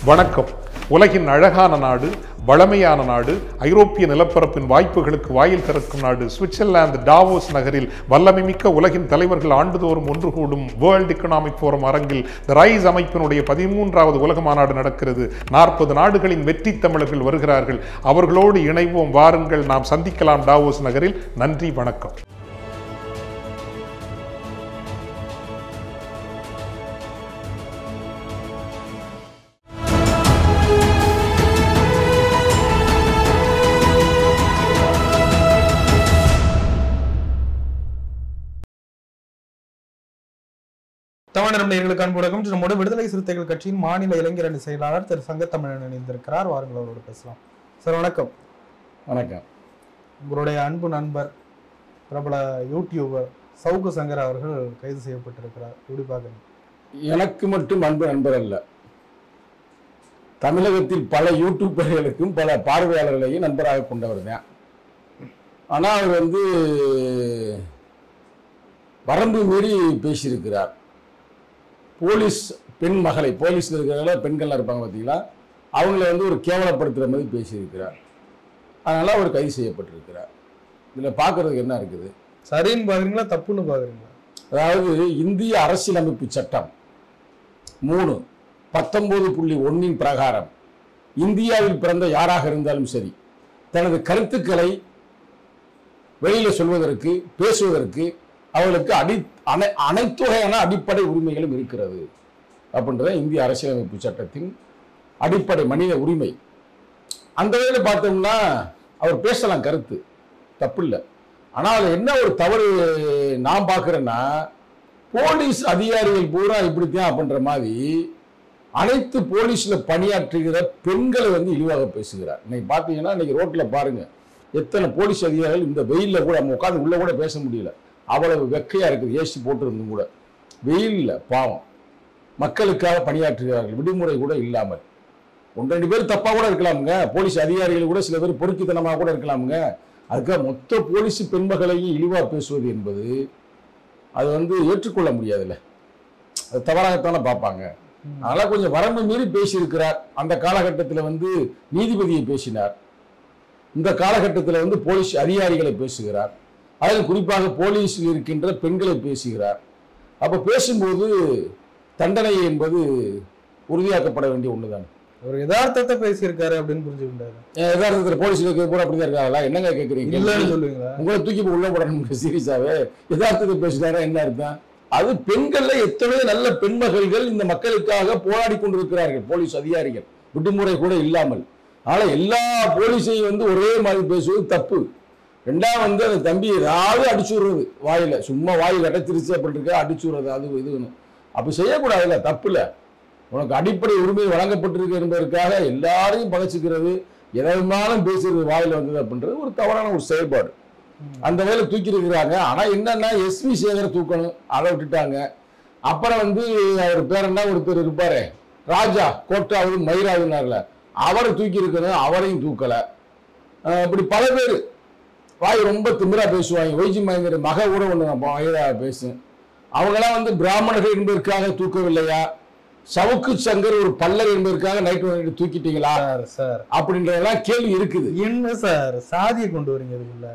வணக்கம் உலகின் அழகான நாடு வளமையான நாடு ஐரோப்பிய நிலப்பரப்பின் வாய்ப்புகளுக்கு வாயில் திறக்கும் நாடு சுவிட்சர்லாந்து டாவோஸ் நகரில் வல்லமைமிக்க உலகின் தலைவர்கள் ஆண்டுதோறும் ஒன்று கூடும் வேர்ல்ட் எக்கனாமிக் ஃபோரம் அரங்கில் த ரைஸ் அமைப்பினுடைய பதிமூன்றாவது உலக மாநாடு நடக்கிறது நாற்பது நாடுகளின் வெற்றி தமிழர்கள் வருகிறார்கள் அவர்களோடு இணைவோம் வாருங்கள் நாம் சந்திக்கலாம் டாவோஸ் நகரில் நன்றி வணக்கம் தமிழர் நேயர்களுக்கு அன்பு வணக்கம் இன்று நம்மோடு விடுதலை சிறுத்தைகள் கட்சியின் மாநில இளைஞர் அணி செயலாளர் திரு சங்கத்தமிழன் இணைந்திருக்கிறார் வாருங்கள் அவரோடு பேசலாம் சார் வணக்கம் வணக்கம் உங்களுடைய அன்பு நண்பர் பிரபல யூடியூபர் சவுக்கு சங்கர் அவர்கள் கைது செய்யப்பட்டிருக்கிறார் எப்படி பார்க்குறீங்க எனக்கு மட்டும் அன்பு நண்பர் அல்ல தமிழகத்தில் பல யூடியூபர்களுக்கும் பல பார்வையாளர்களையும் நண்பராக கொண்டவர் தான் ஆனால் அவர் வந்து வரம்பு மீறி பேசியிருக்கிறார் போலீஸ் பெண் மகளை போலீஸில் இருக்கிறவங்கள பெண்கள்லாம் இருப்பாங்க பார்த்தீங்களா அவங்கள வந்து ஒரு கேவலப்படுத்துகிற மாதிரி பேசியிருக்கிறார் அதனால் அவர் கைது செய்யப்பட்டிருக்கிறார் இதில் பார்க்கறதுக்கு என்ன இருக்குது சரின்னு பாக்குறீங்களா தப்புன்னு பாக்குறீங்களா அதாவது இந்திய அரசியலமைப்பு சட்டம் மூணு பத்தொன்பது புள்ளி ஒன்னின் பிரகாரம் இந்தியாவில் பிறந்த யாராக இருந்தாலும் சரி தனது கருத்துக்களை வெளியில சொல்வதற்கு பேசுவதற்கு அவர்களுக்கு அடி அனை அனைத்து வகையான அடிப்படை உரிமைகளும் இருக்கிறது அப்படின்றத இந்திய அரசியலமைப்பு சட்டத்தின் அடிப்படை மனித உரிமை அந்த வகையில் பார்த்தோம்னா அவர் பேசலாம் கருத்து தப்பு இல்லை ஆனால் அதுல என்ன ஒரு தவறு நான் பார்க்குறேன்னா போலீஸ் அதிகாரிகள் பூரா இப்படித்தான் அப்படின்ற மாதிரி அனைத்து போலீஸ்ல பணியாற்றுகிற பெண்களை வந்து இழிவாக பேசுகிறார் இன்னைக்கு பார்த்தீங்கன்னா இன்னைக்கு ரோட்ல பாருங்க எத்தனை போலீஸ் அதிகாரிகள் இந்த வெயில்ல கூட நம்ம உட்காந்து உள்ள கூட பேச முடியல அவ்வளவு வெக்கையா இருக்குது ஏசி போட்டிருந்தும் கூட வெயில்ல பாவம் மக்களுக்காக பணியாற்றுகிறார்கள் விடுமுறை கூட இல்லாமல் ஒன்று ரெண்டு பேர் தப்பா கூட இருக்கலாமுங்க போலீஸ் அதிகாரிகள் கூட சில பேர் பொறுக்கித்தனமாக கூட இருக்கலாமுங்க அதுக்காக மொத்த போலீஸ் பெண்மகளையும் இழிவா பேசுவது என்பது அது வந்து ஏற்றுக்கொள்ள முடியாதுல்ல அது தவறாகத்தானே பார்ப்பாங்க அதனால கொஞ்சம் வரம்பு மீறி பேசியிருக்கிறார் அந்த காலகட்டத்தில் வந்து நீதிபதியை பேசினார் இந்த காலகட்டத்தில் வந்து போலீஸ் அதிகாரிகளை பேசுகிறார் அதில் குறிப்பாக போலீஸில் இருக்கின்ற பெண்களை பேசுகிறார் அப்போ பேசும்போது தண்டனை என்பது உறுதியாக்கப்பட வேண்டிய ஒண்ணுதான் ஒரு யதார்த்தத்தை பேசியிருக்காரு அப்படின்னு புரிஞ்சுக்கிட்டாரு யதார்த்தத்தில் போலீஸ் இருக்கிறது பூரா அப்படிதான் இருக்காங்களா என்னங்க கேட்குறீங்க இல்லைன்னு சொல்லுவீங்களா உங்களை தூக்கி இப்ப உள்ள போடணும் சீரியஸாவே யதார்த்தத்தை பேசுனாரா என்ன அர்த்தம் அது பெண்கள்ல எத்தனையோ நல்ல பெண்மகள்கள் இந்த மக்களுக்காக போராடி கொண்டிருக்கிறார்கள் போலீஸ் அதிகாரிகள் விடுமுறை கூட இல்லாமல் ஆனா எல்லா போலீஸையும் வந்து ஒரே மாதிரி பேசுவது தப்பு ரெண்டாவது வந்து அந்த தம்பி ஏதாவது அடிச்சு விடுறது வாயில சும்மா வாயில் கட்டத்திருச்சு அப்படி இருக்கா அடிச்சு விடுறது அது இதுன்னு அப்படி செய்யக்கூடாதுல்ல தப்பு இல்ல உனக்கு அடிப்படை உரிமை வழங்கப்பட்டிருக்கு என்பதற்காக எல்லாரையும் பகைச்சிக்கிறது எதனாலும் பேசுறது வாயில வந்தது அப்படின்றது ஒரு தவறான ஒரு செயல்பாடு அந்த வேலை தூக்கி இருக்கிறாங்க ஆனா என்னன்னா எஸ்வி சேகர் தூக்கணும் அதை விட்டுட்டாங்க அப்புறம் வந்து அவர் பேர் என்ன ஒருத்தர் இருப்பாரு ராஜா கோட்டாவது மயிராதுனார்ல அவரை தூக்கி இருக்கணும் அவரையும் தூக்கல அஹ் இப்படி பல பேர் வாய் ரொம்ப திமிரா பேசுவாங்க வைஜி மகேந்திர மக கூட ஒன்று வயதா பேசும் அவங்கெல்லாம் வந்து பிராமணர்கள் என்பதற்காக தூக்கவில்லையா சவுக்கு சங்கர் ஒரு பல்லர் என்பதற்காக நைட்டு தூக்கிட்டீங்களா சார் சார் அப்படின்றதெல்லாம் கேள்வி இருக்குது என்ன சார் சாதியை கொண்டு வரீங்க இதுக்குள்ள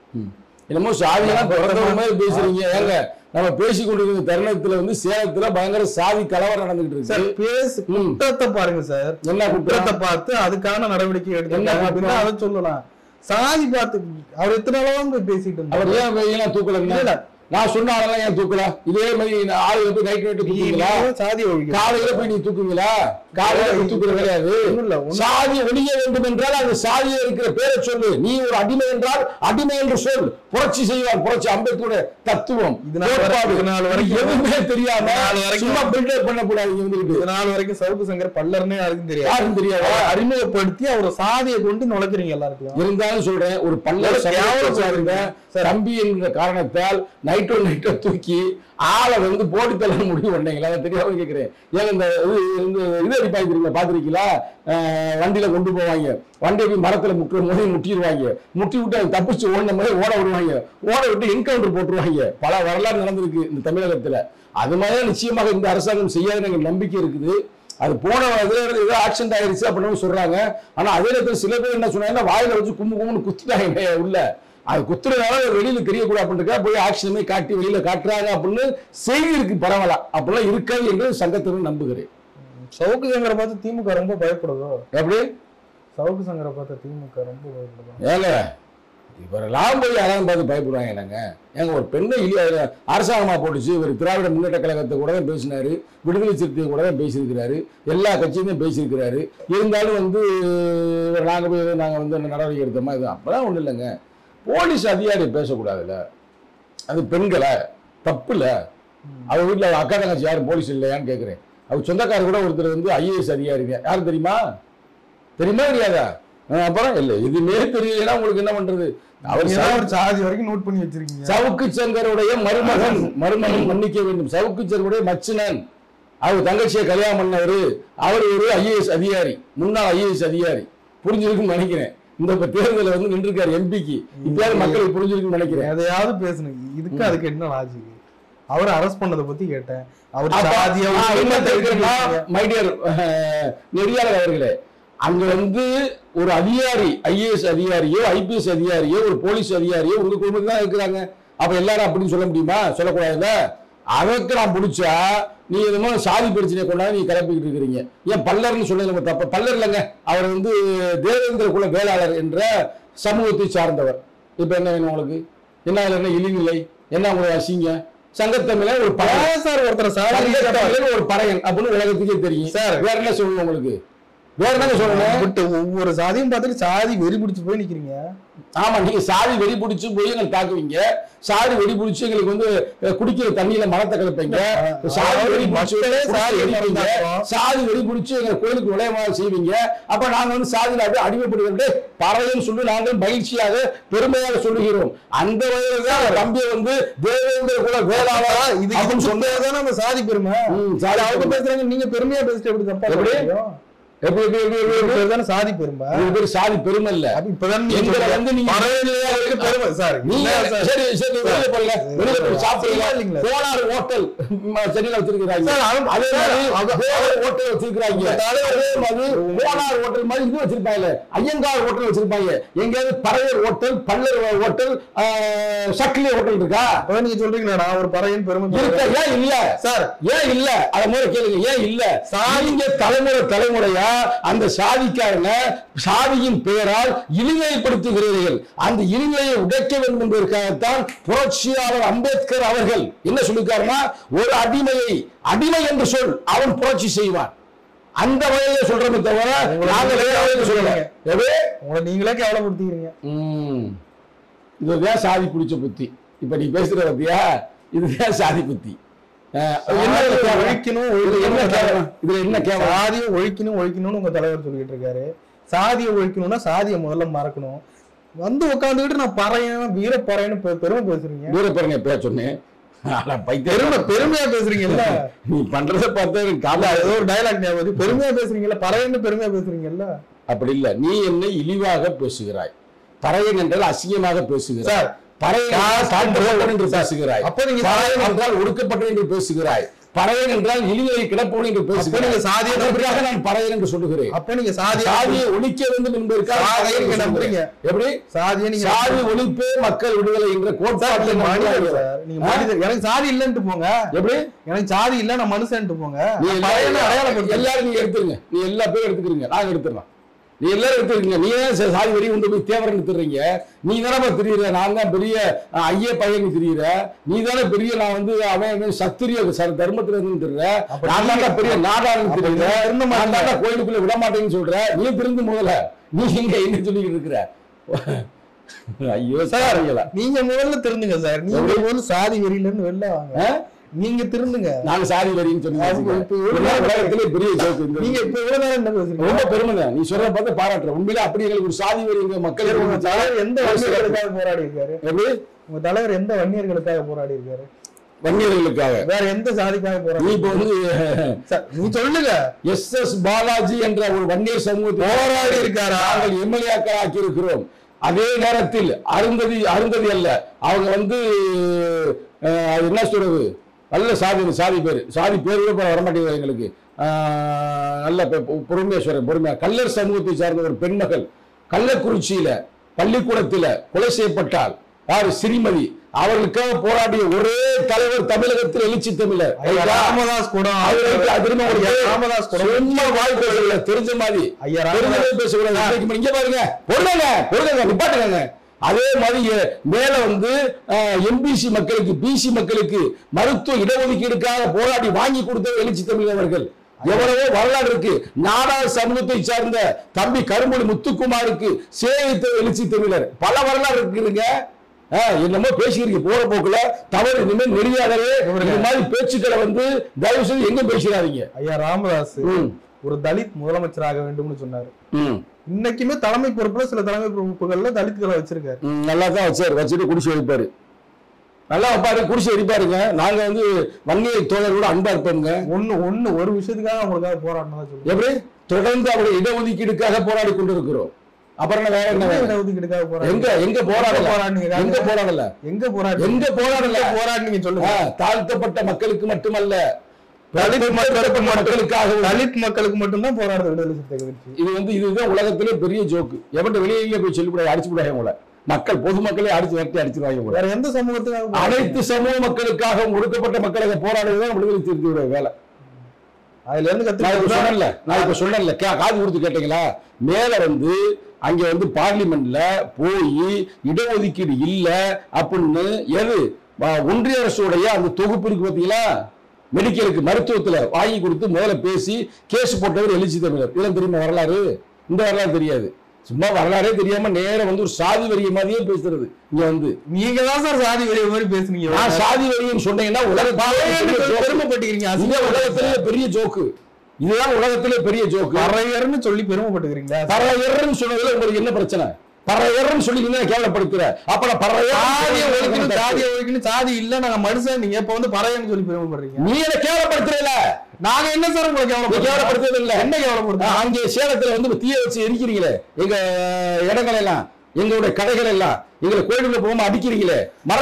என்னமோ சாதியெல்லாம் பிறந்தவங்க மாதிரி பேசுறீங்க ஏங்க நம்ம பேசி கொண்டிருக்கிற தருணத்துல வந்து சேலத்துல பயங்கர சாதி கலவரம் நடந்துகிட்டு சார் இருக்கு பேசு ம். குற்றத்தை பாருங்க சார் என்ன குற்றத்தை குற்றம் பார்த்து அதுக்கான நடவடிக்கை என்ன எடுக்கணும் அப்படின்னா குற்றம்? அதை சொல்லலாம் சாதி பார்த்து அவர் எத்தனை நாளாவும் போய் பேசிட்டு அவர் இருந்தார் ஏன் ஏன் தூக்கல இல்ல. நான் சொன்ன ஆளெல்லாம் ஏன் தூக்கல இதே மாதிரி நான் ஆளுங்க போய் நைட் நைட்டு தூக்குவீங்களா சாதி ஒழிக்க காலையில போய் நீ தூக்குவீங்களா காலையில போய் தூக்குறது கிடையாது ஒண்ணும் இல்ல, ஒண்ணும் சாதி ஒழிய வேண்டும் என்றால் அந்த சாதியில் இருக்கிற பேரை சொல்லு நீ ஒரு அடிமை என்றால் அடிமை என்று சொல் புரட்சி செய்வார் புரட்சி அம்பேத்கருடைய தத்துவம் இது நாள் வரை- கோட்பாடு. இது நாள் வரைக்கும் எதுவுமே தெரியாம இது நாள் வரைக்கும் சும்மா பில்டப் பண்ணக்கூடாது இங்க வந்துகிட்டு இது நாள் வரைக்கும் சவுக்கு சங்கர் பல்லர்னே யாருக்கும் தெரியாது யாரும் தெரியாது அவரை அறிமுகப்படுத்தி அவரை சாதியை கொண்டு நுழைக்கிறீங்க எல்லாருக்கும் இருந்தாலும் சொல்றேன் ஒரு பல்லர் ஒரு சமூகத்தை கேவலம் சார்ந்த சார். தம்பி என்கிற காரணத்தால் நைட்டோ நைட்டோ தூக்கி ஆளை வந்து போட்டு தள்ள முடிவு பண்ணீங்களா அதை தெரியாம கேட்கிறேன் ஏன் இந்த இது இந்த இது அடிப்பாங்க தெரியுமா பாத்திருக்கீங்களா அஹ் வண்டியில கொண்டு போவாங்க வண்டியை போய் மரத்துல முட்டுற போது முட்டிடுவாங்க முட்டி விட்டு அது தப்பிச்சு ஓடின மாதிரி ஓட விடுவாங்க ஓட விட்டு என்கவுண்டர் போட்டுருவாங்க பல வரலாறு நடந்திருக்கு இந்த தமிழகத்துல அது மாதிரி நிச்சயமாக இந்த அரசாங்கம் செய்யாத எனக்கு நம்பிக்கை இருக்குது அது போன இதுல இருந்து ஏதோ ஆக்சிடென்ட் ஆயிருச்சு அப்படின்னு சொல்றாங்க ஆனா அதே நேரத்தில் சில பேர் என்ன சொன்னாங்கன்னா வாயில வச்சு கும்பு கும்புன்னு குத்திட்டாங்க உள்ள அது குத்துறதுனால அது வெளியில தெரியக்கூடாது அப்படின்றதுக்காக போய் ஆக்சிடென்ட் காட்டி வெளியில காட்டுறாங்க அப்படின்னு செய்தி இருக்கு பரவாயில்ல அப்படிலாம் இருக்காது என்று சங்கத்தினர் நம்புகிறேன் சவுக்கு சங்கரை பார்த்து திமுக ரொம்ப பயப்படுதோ எப்படி சவுக்கு சங்கரை பார்த்து திமுக ரொம்ப பயப்படுதோ ஏங்க இவரெல்லாம் போய் யாராவது பார்த்து பயப்படுவாங்க என்னங்க ஏங்க ஒரு பெண்ணை இல்லையா அரசாங்கமா போட்டுச்சு இவர் திராவிட முன்னேற்ற கழகத்தை கூட தான் பேசினாரு விடுதலை சிறுத்தை கூட தான் பேசியிருக்கிறாரு எல்லா கட்சியும் தான் பேசியிருக்கிறாரு இருந்தாலும் வந்து நாங்கள் போய் நாங்கள் வந்து நடவடிக்கை எடுத்தோமா இது அப்பெல்லாம் ஒன்றும் இல்லைங்க போலீஸ் அதிகாரி பேசக்கூடாதுல்ல அது பெண்களை தப்பு இல்லை அவங்க வீட்டில் அக்கா தங்கச்சி யாரும் போலீஸ் இல்லையான்னு கேட்குறேன் அவங்க சொந்தக்காரர் கூட ஒருத்தர் வந்து ஐஏஎஸ் அதிகாரிங்க யாரும் தெரியுமா தெரியுமா தெரியாதா அஹ் அப்புறம் இல்லை எதுவுமே தெரியலைன்னா உங்களுக்கு என்ன பண்றது அவர் நீங்க சவு- தான் ஒரு சாதி வரைக்கும் நோட் பண்ணி வச்சிருக்கீங்க சவுக்கு சங்கருடைய மருமகன் மருமகன் மன்னிக்க வேண்டும் சவுக்கு சங்கருடைய மச்சினன் அவர் தங்கச்சியை கல்யாணம் பண்ணவர் அவர் ஒரு ஐஏஎஸ் அதிகாரி முன்னாள் ஐஏஎஸ் அதிகாரி புரிஞ்சிருக்குன்னு நினைக்கிறேன் இந்த இப்ப தேர்தலில் வந்து நின்றுருக்காரு எம்பிக்கு இப்பயாவது மக்களுக்கு புரிஞ்சிருக்குன்னு நினைக்கிறேன் எதையாவது பேசணும் இதுக்கு அதுக்கு என்ன லாஜிக் அவர் அரெஸ்ட் பண்ணதை பத்தி கேட்டேன் அவர் அப்ப சாதியை நான் என்ன விட்டு கேட்கிறேன்னா, பேசுறீங்க. my dear, அஹ், நெறியாளர் அவர்களே அங்க வந்து ஒரு அதிகாரி ஐஏஎஸ் அதிகாரியோ ஐபிஎஸ் அதிகாரியோ ஒரு போலீஸ் அதிகாரியோ உங்க குடும்பத்துல தான் இருக்கிறாங்க அப்ப எல்லாரும் அப்படின்னு சொல்ல முடியுமா சொல்லக்கூடாதுல்ல அதற்கு நான் பிடிச்சா நீ என்னமோ சாதி பிரச்சனை கொண்டாந்து நீ கிளப்பிக்கிட்டு இருக்கிறீங்க ஏன் பல்லர்னு சொன்னது நம்ம தப்பு பல்லர் இல்லைங்க அவர் வந்து தேவேந்திர குல வேளாளர் என்ற சமூகத்தை சார்ந்தவர் இப்ப என்ன வேணும் உங்களுக்கு என்ன அதுல என்ன இழிநிலை என்ன உங்களுக்கு அசிங்க சங்கத்தமிழ ஒரு பழைய ஏன் சார் ஒருத்தர் சாதி சங்கத்தமிழன் ஒரு பறையன் அப்படின்னு உலகத்துக்கே தெரியும் சார். வேற என்ன சொல்லணும் உங்களுக்கு வேற என்ன சொல்லணும் விட்டு ஒவ்வொரு சாதியும் பார்த்துட்டு சாதி வெறி பிடிச்சு போய் நிக்கிறீங்க ஆமா நீங்க சாதி வெடி பிடிச்சு போய் எங்களை தாக்குவீங்க சாதி வெடி பிடிச்சு எங்களுக்கு வந்து அஹ், குடிக்கிற தண்ணியில மரத்தை கலப்பீங்க சாதி வெடி பிடிச்சு மக்களே சாதி சாதி எரிப்பீங்க மறந்தாக்கும். சாதி வெடி பிடிச்சு எங்க கோயிலுக்கு நுழையமாக செய்வீங்க அப்ப நாங்க வந்து சாதியில அப்படியே அடிமைப்படுகிறது பறையன்னு சொல்லி நாங்கள் மகிழ்ச்சியாக பெருமையாக சொல்லுகிறோம் அந்த வகையில தான் அந்த தம்பியை வந்து தேவேந்திர குல வேளாளர் இது அப்படின்னு இது சொன்ன சொன்னதுதான் நம்ம சாதி பெருமை ம், சாதி அவங்க பெருமை. பேசுறாங்க நீங்க பெருமையா பேசிட்டு எப்படி தப்பா எப்படி? எப்படி எப்படி எப்படி எப்படி எப்படி எப்படி? தானே சாதி பெருமை இது பேர் சாதி பெருமை இல்ல அப்ப இப்பதான் நீங்க எங்களை சொல்றீங்க. வந்து நீங்க பறையன்லயா இருக்கு பெருமை சார் நீங்க இல்ல சார். சரி சரி வெளியில போறீங்க வெளியில போய் சாப்பிடுறீங்க இல்லைங்களா? கோனார் ஹோட்டல் சென்னையில வச்சிருக்காங்க சார், அவங்க- அதே சார், மாதிரி அவங்க- கோனார் ஹோட்டல் வச்சிருக்காங்க உங்க தலைவர் அதே மாதிரி கோனார் ஹோட்டல் மாதிரி இது வச்சிருப்பாங்க ஐயங்கார் ஹோட்டல் வச்சிருப்பாங்க எங்கேயாவது பறையர் ஹோட்டல் பல்லர் ஹோட்டல் ஆஹ், சக்கிலி ஹோட்டல் இருக்கா அப்பதான் நீங்க சொல்றீங்களா நான் ஒரு பறையன் பெருமை இருக்கா ஏன் இல்ல சார் ஏன் இல்ல அத மாதிரி கேளுங்க ஏன் இல்ல சாதிங்க தலைமுறை தலைமுறையா அந்த சாதிக்காரங்க சாதியின் பெயரால் இழிநிலைப்படுத்துகிறீர்கள் அந்த இழிநிலையை உடைக்க வேண்டும் என்பதற்காகத்தான் புரட்சியாளர் அம்பேத்கர் அவர்கள் என்ன சொல்லிருக்காருன்னா ஒரு அடிமையை அடிமை என்று சொல் அவன் புரட்சி செய்வான் அந்த வகையில சொல்றோமே தவிர உங்களை நாங்க வேற வகையில சொல்லல எப்படி உங்களை நீங்களே கேவலப்படுத்திக்கிறீங்க ம். இதுதான் சாதி பிடிச்ச புத்தி இப்ப நீ பேசுற பத்தியா இதுதான் சாதி புத்தி அஹ், என்ன இதுல கேவலம்? ஒழிக்கணும் இதுல என்ன கேவலம் இதுல என்ன கேவலம் சாதியை ஒழிக்கணும் ஒழிக்கணும்னு உங்க தலைவர் சொல்லிட்டு இருக்காரு சாதியை ஒழிக்கணும்னா சாதியை முதல்ல மறக்கணும் வந்து உட்காந்துக்கிட்டு நான் பறையன் வீர பறையன்னு பெ- பெருமை பேசுறீங்க தூர பாருங்க பேர் சொன்னேன் ஆனா பைத்தியம். பெருமை பெருமையா பேசுறீங்கல்ல நீ பண்றத பார்த்தா எனக்கு காதல ஏதோ ஒரு டயலாக் ஞாபகம் வருது. பெருமையா பேசுறீங்கல்ல பறையன்னு பெருமையா பேசுறீங்கல்ல அப்படி இல்ல நீ என்னை இழிவாக பேசுகிறாய் பறையன் என்றால் அசிங்கமாக பேசுகிறாய் சார், பறையன் என்றால் தாழ்த்தப்பட்டவன் என்று பேசுகிறாய் அப்ப நீங்க பறையன் என்றால் ஒடுக்கப்பட்டவன் என்று பேசுகிறாய் பறையன் என்றால் இழிவை கிடப்பவன் என்று பேசுகிறாய் நீங்க சாதியை அதற்காக நான் பறையன் என்று சொல்லுகிறேன் அப்ப நீங்க சாதியை சாதியை ஒழிக்க வேண்டும் என்பதற்காக சாதியை பறையன் என்று நீங்க நம்புறீங்க. சொல்லுகிறேன். எப்படி சாதியை நீங்க சாதி ஒழிப்பே மக்கள் விடுதலை என்ற சார், கோட்பாட்டை நீங்க மனிதர் நம்புகிறார்கள். சார். நீங்க மனிதர் எனக்கு சாதி இல்லன்ட்டு போங்க எப்படி எனக்கு சாதி இல்ல நான் மனுஷன்ட்டு போங்க நீ நான் பறையனை எல்லாரும் அடையாளப்படுத்துங்க எல்லாரும் நீங்க எடுத்துருங்க நீ எல்லா பேரும் எடுத்துக்கிறீங்க நாங்க எடுத்துடலாம் நீ எல்லாரும் எடுத்துருக்கீங்க நீ ஏன் சா- சாதி வரி கொண்டு போய் தேவரன் எடுத்துறீங்க நீ தானே தெரியுற நான் தான் பெரிய அஹ், ஐய பையன் தெரியுற நீ தானே பெரிய நான் வந்து அவன் அவன் சத்திரிய ச- தர்மத்துல இருந்து தெரியுற அப்ப நான் நீங்க- தான் பெரிய நாடாளன் அப்ப தெரியுற நீங்க திருந்த நான் மாட்டீங்க. தான் கோயிலுக்குள்ள விட மாட்டேன்னு சொல்ற நீ திருந்து முதல்ல நீ இங்க என்ன சொல்லிக்கிட்டு இருக்கிற ஐயோ சார் சார் நீங்க முதல்ல திருந்துங்க சார் நீங்க முதல்ல சாதி வெறியில இருந்து வெளில வாங்க நீங்க திருந்துங்க நாங்க சாதி வரின்னு சொல்லி அவங்க இப்ப வச்சுக்கிறேன். இவ்வளவு இதெல்லாம் உலகத்திலே பெரிய joke இந்த நீங்க இப்ப இவ்வளவு நேரம் என்ன பேசுறீங்க ரொம்ப பெருமை தான் நீ சொல்ற பார்த்து பாராட்டுறேன் உண்மையிலே அப்படி எங்களுக்கு ஒரு சாதி வரி எங்க மக்கள் உங்க இருந்துச்சா? தலைவர் எந்த வன்னியர்களுக்காக போராடி இருக்காரு எப்படி உங்க தலைவர் எந்த வன்னியர்களுக்காக போராடி இருக்காரு வன்னியர்களுக்காக வேற எந்த சாதிக்காக நீ போராடி இப்ப வந்து சார், நீ சொல்லுங்க எஸ் எஸ் பாலாஜி என்ற ஒரு வன்னியர் சமூகத்தை போராடி இருக்காரா? நாங்கள் எம்எல்ஏக்கள் ஆக்கி இருக்கிறோம் அதே நேரத்தில் அருந்ததி அருந்ததி அல்ல அவங்க வந்து அஹ், அது என்ன சொல்றது நல்ல சாதி சாதி பேர் சாதி பேர் கூட இப்ப வரமாட்டேங்குது எங்களுக்கு ஆஹ், நல்ல பெ- பொ- பொறுமையா சொல்றேன் பொறுமையா கல்லர் சமூகத்தை சார்ந்த ஒரு பெண்மகள் கள்ளக்குறிச்சியில பள்ளிக்கூடத்தில கொலை செய்யப்பட்டால் யாரு ஸ்ரீமதி அவர்களுக்காக போராடிய ஒரே தலைவர் தமிழகத்தில் எழுச்சி தமிழர் ஐயா ராமதாஸ் கூட அவருக்கு அது திரும்ப ஒரு ஐயா ராமதாஸ் கூட சும்மா வாய் பேசல தெரிஞ்ச மாதிரி ஐயா தெரிஞ்சதே ராமதாஸ் பேசக்கூடாது இன்னைக்கு இங்க பாருங்க பொருளுங்க பொருளுங்க நிப்பாட்டுங்க அதே மாதிரி எ- மேல வந்து எம்பிசி மக்களுக்கு பிசி மக்களுக்கு மருத்துவ இடஒதுக்கீடுக்காக போராடி வாங்கி கொடுத்த எழுச்சி தமிழர்கள் எவ்வளவோ வரலாறு இருக்கு நாடார் சமூகத்தை சார்ந்த தம்பி கருமொழி முத்துக்குமாருக்கு சேவித்த எழுச்சி தமிழர் பல வரலாறு இருக்குதுங்க ஆ, என்னமோ பேசிக்கிறீங்க போற போக்குல தவறு இனிமேல் நெறியாளரே இந்த மாதிரி பேச்சுக்களை வந்து தயவு செய்து எங்க பேசிடாதீங்க ஐயா ராமதாஸ் ம். ஒரு தலித் முதலமைச்சராக வேண்டும்னு சொன்னாரு ம் இன்னைக்குமே தலைமை பொறுப்புல சில தலைமை பொறுப்புகள்ல தலித்களை வச்சிருக்காரு ம், நல்லா தான் வச்சார் வச்சுட்டு குடிச்சு வைப்பாரு நல்லா வைப்பாரு குடிச்சு எரிப்பாருங்க நாங்க வந்து வன்னிய தோழரோட அன்பா இருப்போங்க ஒண்ணு ஒண்ணு ஒரு விஷயத்துக்காக அவங்களுக்காக போராடினதா சொல்லுங்க எப்படி தொடர்ந்து அவருடைய இடஒதுக்கீடுக்காக போராடி கொண்டிருக்கிறோம் அப்புறம் என்ன வேற என்ன வேற? இடஒதுக்கீடுக்காக போராடி எங்க எங்க போராடல போராடினீங்க? எங்க போராடல எங்க போராடி எங்க போராடல போராடினீங்க சொல்லுங்க ஆ, தாழ்த்தப்பட்ட மக்களுக்கு மட்டுமல்ல தலித் மக்களுக்கு மட்டும் மக்களுக்காக தலித் மக்களுக்கு மட்டும்தான் போராடுற விடுதலை சிறுத்தைகள் கட்சி இது வந்து இதுதான் உலகத்திலே பெரிய ஜோக்கு எவன்ட்ட வெளியே எங்க போய் சொல்லிவிட அடிச்சு விடாங்க உங்களை மக்கள் பொதுமக்களே அடிச்சு விரட்டி அடிச்சிருவாங்க உங்களை வேற எந்த சமூகத்துக்காக போராடுறீங்க? அனைத்து சமூக மக்களுக்காக ஒடுக்கப்பட்ட மக்களுக்கு போராடுறதுதான் விடுதலை சிறுத்தையுடைய வேலை அதுல இருந்து நான் இப்ப கத்துக்கிட்டு சொன்னேன்ல நான் இப்ப சொன்னேன்ல கா- காது கொடுத்து கேட்டீங்களா மேல வந்து அங்க வந்து பார்லிமெண்ட்ல போய் இடஒதுக்கீடு இல்ல அப்படின்னு எது வ- ஒன்றிய அரசுடைய அந்த தொகுப்பு இருக்கு பாத்தீங்களா மெடிக்கலுக்கு மருத்துவத்துல வாங்கி கொடுத்து முதல்ல பேசி கேஸ் போட்டவர் எழுச்சி தமிழர் இதெல்லாம் தெரியுமா வரலாறு இந்த வரலாறு தெரியாது சும்மா வரலாறே தெரியாம நேரா வந்து ஒரு சாதி வரிய மாதிரியே பேசுறது இங்க வந்து நீங்க தான் சார் சாதி வெளிய மாதிரி பேசுனீங்க நான் சாதி வரின்னு சொன்னீங்கன்னா உலக பெருமைப்பட்டுக்கிறீங்க இந்த அசிங்க உலகத்திலே பெரிய ஜோக்கு இதுதான் உலகத்திலே பெரிய ஜோக்கு பறையர்னு சொல்லி பெருமைப்பட்டுக்கிறீங்களா பறையர்னு சொன்னதுல உங்களுக்கு என்ன பிரச்சனை பறையர்னு சொல்லி நீங்க கேவலப்படுத்துற அப்ப நான் சாதிய ஒழிக்கணும் பறையர் சாதிய ஒழிக்கணும் சாதி இல்ல நாங்க மனுஷன் நீங்க இப்ப வந்து பறையர்னு சொல்லி பெருமைப்படுறீங்க நீ என்ன கேவலப்படுத்துறல நாங்க என்ன சார் உங்களை நீ கேவலப்படுத்துறோம் கேவலப்படுத்துறது இல்ல என்ன கேவலப்படுத்துறோம் அங்கே சேலத்துல வந்து தீய வச்சு எரிக்கிறீங்களே எங்க இடங்கள் எல்லாம் எங்களுடைய கடைகள் எல்லாம் எங்களை கோயிலுக்குள்ள போகாம அடிக்கிறீங்களே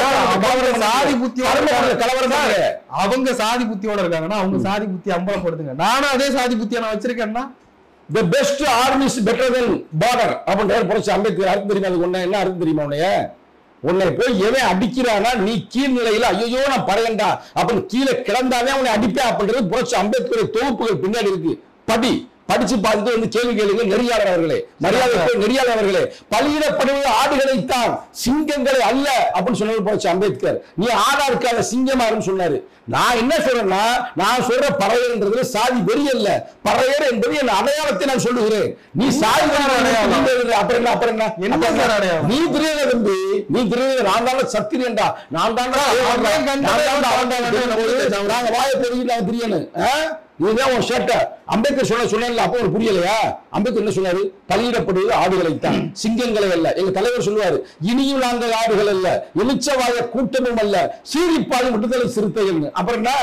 அவங்க சாதி புத்தியோட கலவரம் கலவரம் தான் அவங்க சாதி புத்தியோட இருக்காங்கன்னா அவங்க சாதி புத்தி அம்பலப்படுத்துங்க நானும் அதே சாதி புத்தியை நான் வச்சிருக்கேன்னா the best army is better than border அப்படின்ற புரட்சி அம்பேத்கர் அர்த்தம் தெரியுமா அதுக்கு ஒண்ணு என்ன அர்த்தம் தெரியுமா உன்னைய உன்னை போய் எவன் அடிக்கிறானா நீ கீழ் நிலையில ஐயோ நான் பறையண்டா அப்படின்னு கீழே கிடந்தாவே அவனை அடிப்பேன் அப்படின்றது புரட்சி அம்பேத்கர் தொகுப்புகள் பின்னாடி இருக்கு படி படிச்சு பார்த்துட்டு வந்து கேள்வி கேளுங்க நெறியாளர் அவர்களே மரியாதை நெறியாளர் அவர்களே பலியிடப்படுவது ஆடுகளைத்தான் சிங்கங்களை அல்ல அப்படின்னு சொன்னவர் புரட்சி அம்பேத்கர் நீ ஆடா இருக்காத சிங்கமாருன்னு சொன்னாரு நான் என்ன சொல்றேன்னா நான் சொல்ற பறையர்ன்றது சாதி வெறி அல்ல பறையர் என்பது என் அடையாளத்தை நான் சொல்லுகிறேன் நீ சாதி வெறி அடையாளம். நீ வெறி, அப்புறம் என்ன அப்புறம் என்ன என்ன அப்புறம் சார் என்ன? அடையாளம்? நீ திரியல தம்பி நீ திரியல நான் தானே சத்திரியன்டா நான் தான்டா அவன் கண்டதை நான் தான்டா அவன் அவன்டா தான்டா வந்து நாங்க வாயை பெருகி நான் திரியணும் ஆ? இதுதான் உன் ஷர்ட்ட அம்பேத்கர் சொன்ன சொன்னல அப்போ ஒரு புரியலையா அம்பேத்கர் என்ன சொன்னாரு பலியிடப்படுவது ஆடுகளைத்தான் சிங்கங்களை அல்ல எங்க தலைவர் சொல்லுவாரு இனியும் நாங்கள் ஆடுகள் அல்ல எலிச்சவாய கூட்டமும் அல்ல சீரிப்பாடு விடுதலை சிறுத்தைகள் அப்புறம் என்ன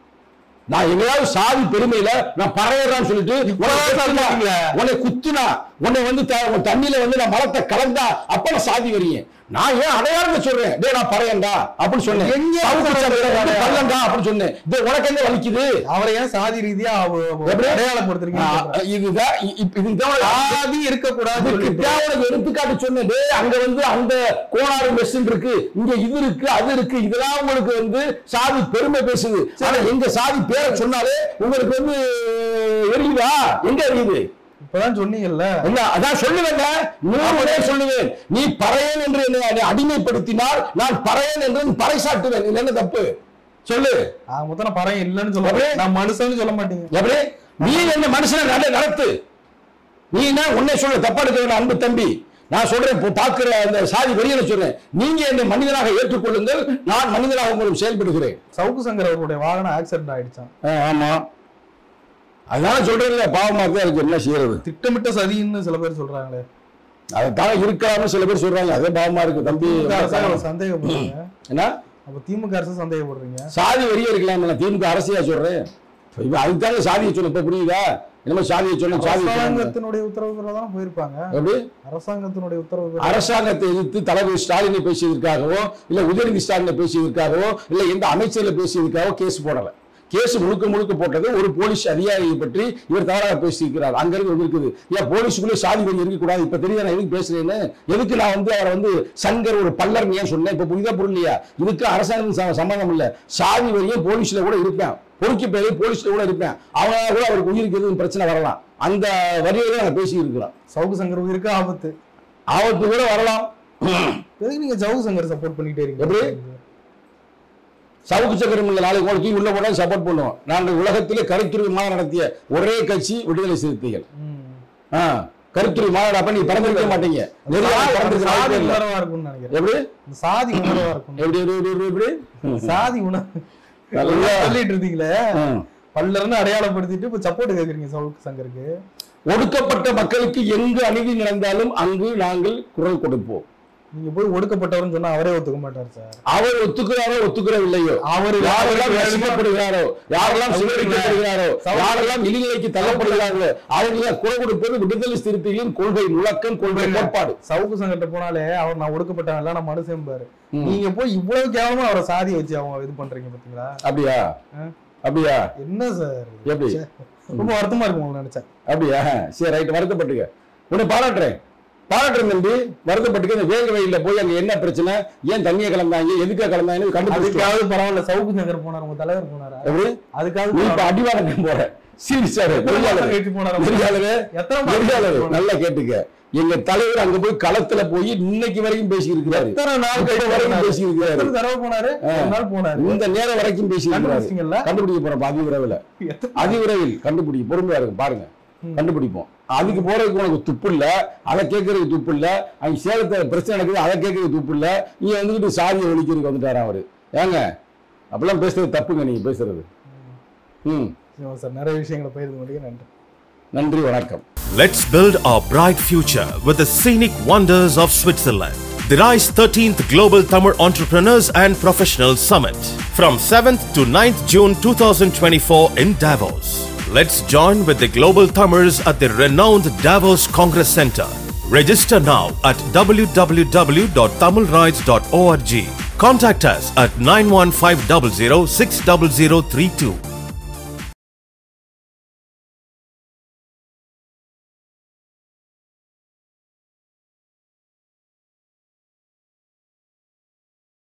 நான் எங்கேயாவது சாதி பெருமையில நான் பறையறான்னு சொல்லிட்டு உன்னை குத்துனா, உன்னை குத்துனா உன்னை வந்து த- உன் தண்ணியில வந்து நான் மலத்தை கலந்தா அப்ப நான் சாதி வரீங்க நான் ஏன் அடையாளத்தை சொல்றேன் டேய் நான் பறையண்டா அப்படின்னு சொன்னேன் எங்க சவுக்கு சந்தையில வந்து அடையாளம்? பள்ளம்டா அப்படின்னு சொன்னேன் டேய் உனக்கு எங்க வலிக்குது அவரை ஏன் சாதி ரீதியா அவ- அவ- எப்படி? அடையாளப்படுத்துறீங்க ஆ, இதுதான் இ- இப்ப இதுதான் சாதி இருக்கக்கூடாது இதுக்கு தேவையான எடுத்துக்காட்டு சொன்னேன் டேய், அங்க வந்து அந்த கோணாறு மெஷின் இருக்கு இங்க இது இருக்கு அது இருக்கு இதெல்லாம் உங்களுக்கு வந்து சாதி பெருமை பேசுது ஆனா எங்க சாதி பேரை சொன்னாலே உங்களுக்கு வந்து எரியுதா எங்க எரியுது இப்பதான் சொன்னீங்கல்ல என்ன அதான் சொல்லுவேங்க நூறு முறை சொல்லுவேன் நீ பறையன் என்று என்னை என்னை அடிமைப்படுத்தினால் நான் பறையன் என்று நீ பறைசாட்டுவேன் இது என்ன தப்பு சொல்லு நான் மொத்தம் பறையன் இல்லைன்னு சொல்ல அப்படியே? நான் மனுஷன்னு சொல்ல மாட்டீங்க எப்படி நீ என்ன மனுஷனை நட நடத்து நீ என்ன உன்னை சொல்ல தப்பா எடுக்க வேண்டாம் அன்பு தம்பி நான் சொல்றேன் இப்போ பார்க்கிற அந்த சாதி வெறியனை சொல்றேன் நீங்க என்னை மனிதனாக ஏற்றுக்கொள்ளுங்கள் நான் மனிதனாக உங்களுக்கு செயல்படுகிறேன் சவுக்கு சங்கர் அவர்களுடைய வாகனம் ஆக்சிடென்ட் ஆயிடுச்சான் ஆ, ஆமா அதனால சொல்றேன்ல பாவமா தான் இருக்கு என்ன செய்யறது திட்டமிட்ட சதின்னு சில பேர் சொல்றாங்களே அதைத்தான் இருக்கலாம்னு சில பேர் சொல்றாங்க அதே பாவமா இருக்கு தம்பி திமுக அரசு சந்தேகப்படுறீங்க என்ன அப்ப திமுக அரசு சந்தேகப்படுறீங்க சாதி வெறிய இருக்கலாம் நான் திமுக அரசியா சொல்றேன் இப்ப அதுதாங்க சாதியை சொன்ன இப்ப புரியுதா என்னமோ சாதியை சொன்ன சாதி அரசாங்கத்தினுடைய உத்தரவு பெற தானே போயிருப்பாங்க எப்படி அரசாங்கத்தினுடைய உத்தரவு பெற அரசாங்கத்தை எதிர்த்து தளபதி ஸ்டாலினை பேசியதற்காகவோ இல்ல உதயநிதி ஸ்டாலினை பேசியதற்காகவோ இல்ல எந்த அமைச்சர்ல பேசியதற்காகவோ கேஸ் போடல கேஸ் முழுக்க முழுக்க போட்டது ஒரு போலீஸ் அதிகாரியை பற்றி இவர் தவறாக பேசியிருக்கிறார் அங்க இருந்து வந்திருக்குது ஏன் போலீஸுக்குள்ளே சாதி வரி இருக்கக்கூடாது இப்ப தெரியுதா நான் எதுக்கு பேசுறேன்னு எதுக்கு நான் வந்து அவரை வந்து சங்கர் ஒரு பல்லர் ஏன் சொன்னேன் இப்ப புரியுதா புரியலையா இதுக்கு அரசாங்கம் ச- சம்பந்தம் இல்ல சாதி வரியும் போலீஸ்ல கூட இருப்பேன் பொறுக்கி பேரு போலீஸ்ல கூட இருப்பேன் அவங்க கூட அவருக்கு உயிருக்கு எதுவும் பிரச்சனை வரலாம் அந்த வரியில நான் பேசி இருக்கிறோம் சவுக்கு சங்கர் உயிருக்கு ஆபத்து ஆபத்து கூட வரலாம் எதுக்கு நீங்க சவுக்கு சங்கர் சப்போர்ட் பண்ணிட்டே எப்படி? இருக்கீங்க சவுக்கு சக்கரம் இல்ல நாளைக்கு கூட தூக்கி உள்ள போனா சப்போர்ட் பண்ணுவோம் நாங்கள் உலகத்திலே கருத்துரிமை மாநாடு நடத்திய ஒரே கட்சி விடுதலை சிறுத்தைகள் ம். ஆ, கருத்துரிமை மாநாடு அப்ப நீ பறந்திருக்க மாட்டீங்க நிறைய சாதி- பறந்திருக்க சாதி வாய்ப்பே இல்ல. உணர்வா இருக்கும்னு நினைக்கிறேன் எப்படி இந்த சாதி உணர்வா இருக்கும் எப்படி எப்படி எப்படி எப்படி எப்படி சாதி உணர்வு நல்லா. சொல்லிட்டு இருந்தீங்களே ஆ. பல்லர்னு அடையாளப்படுத்திட்டு இப்ப சப்போர்ட் கேக்குறீங்க சவுக்கு சங்கருக்கு ஒடுக்கப்பட்ட மக்களுக்கு எங்கு அநீதி நடந்தாலும் அங்கு நாங்கள் குரல் கொடுப்போம் நீங்க போய் ஒடுக்கப்பட்டவர்னு சொன்னா அவரே ஒத்துக்க மாட்டார் சார் அவர் ஒத்துக்கிறாரோ ஒத்துக்கிறவில்லையோ அவரு யாரெல்லாம் நசுக்கப்படுகிறாரோ யாரெல்லாம் சிதறடிக்கப்படுகிறாரோ யாரெல்லாம் இழிநிலைக்கு தள்ளப்படுகிறார்களோ அவங்களுக்கு குரல் கொடுப்பது விடுதலை சிறுத்தைகளின் கொள்கை முழக்கம் கொள்கை கோட்பாடு சவுக்கு சங்கர்ட்ட போனாலே அவர் நான் ஒடுக்கப்பட்டவன் எல்லாம் நான் மனுஷன்பாரு நீங்க போய் இவ்வளவு கேவலமா அவரை சாதி வச்சு அவங்க இது பண்றீங்க பாத்தீங்களா அப்படியா ஆ. அப்படியா என்ன சார் எப்படி ரொம்ப வருத்தமா இருக்கு உங்களுக்கு நினைச்சேன் அப்படியா சரி ரைட் வருத்தப்பட்டுக்க உன்னை பாராட்டுறேன் பாராட்டுறேன் தம்பி வருத்தப்பட்டுக்க இந்த வேக வயல்ல போய் அங்க என்ன பிரச்சனை ஏன் தண்ணியை கலந்தாங்க எதுக்காக கலந்தாங்கன்னு கண்டுபிடிச்சு அதுக்காவது பரவாயில்ல சவுக்கு சங்கர் போனார் உங்க தலைவர் போனாரா எப்படி அதுக்காவது நீ இப்ப அடிவாரத்துக்கு போற சீரியஸாரு எத்தனை மாசம் கழிச்சு போனாரு? நெறியாளரு எத்தனை மாசம் நெறியாளரு கழிச்சு போனாரு? நல்லா கேட்டுக்க எங்க தலைவர் அங்க போய் களத்துல போய் இன்னைக்கு வரைக்கும் பேசி இருக்கிறாரு எத்தனை நாள் இப்ப கழிச்சு வரைக்கும் போனாரு? பேசி இருக்கிறாரு எத்தனை தடவை போனாரு ஒரு நாள் போனாரு இந்த நேரம் வரைக்கும் பேசி இருக்கிறாரு கண்டுபிடிச்சிங்கல்ல கண்டுபிடிக்க போறோம் அதி விரைவில் எத்தனை- அதி விரைவில் கண்டுபிடி பொறுமையா இருக்கும் பாருங்க கண்டுபிடிப்போம் அதுக்கு போறதுக்கு உனக்கு துப்பு இல்ல அதை கேட்கறதுக்கு துப்பு இல்ல அங்க சேலத்துல பிரச்சனை நடக்குது அதை கேட்கறதுக்கு துப்பு இல்ல நீ வந்துட்டு சாதியை ஒழிக்கிறதுக்கு வந்துட்டாரு அவரு ஏங்க அப்பெல்லாம் பேசுறது தப்புங்க நீங்க பேசுறது ம் ஆமா சார் நிறைய விஷயங்களை பயிர்ந்து முடியும் நன்றி நன்றி வணக்கம் Let's build our bright future with the scenic wonders of Switzerland. The RISE 13th Global Tamil Entrepreneurs and Professionals Summit from 7th to 9th June 2024 in Davos. Let's join with the global Tamils at the renowned Davos Congress Center. Register now at www.tamilrides.org. Contact us at 91500 60032.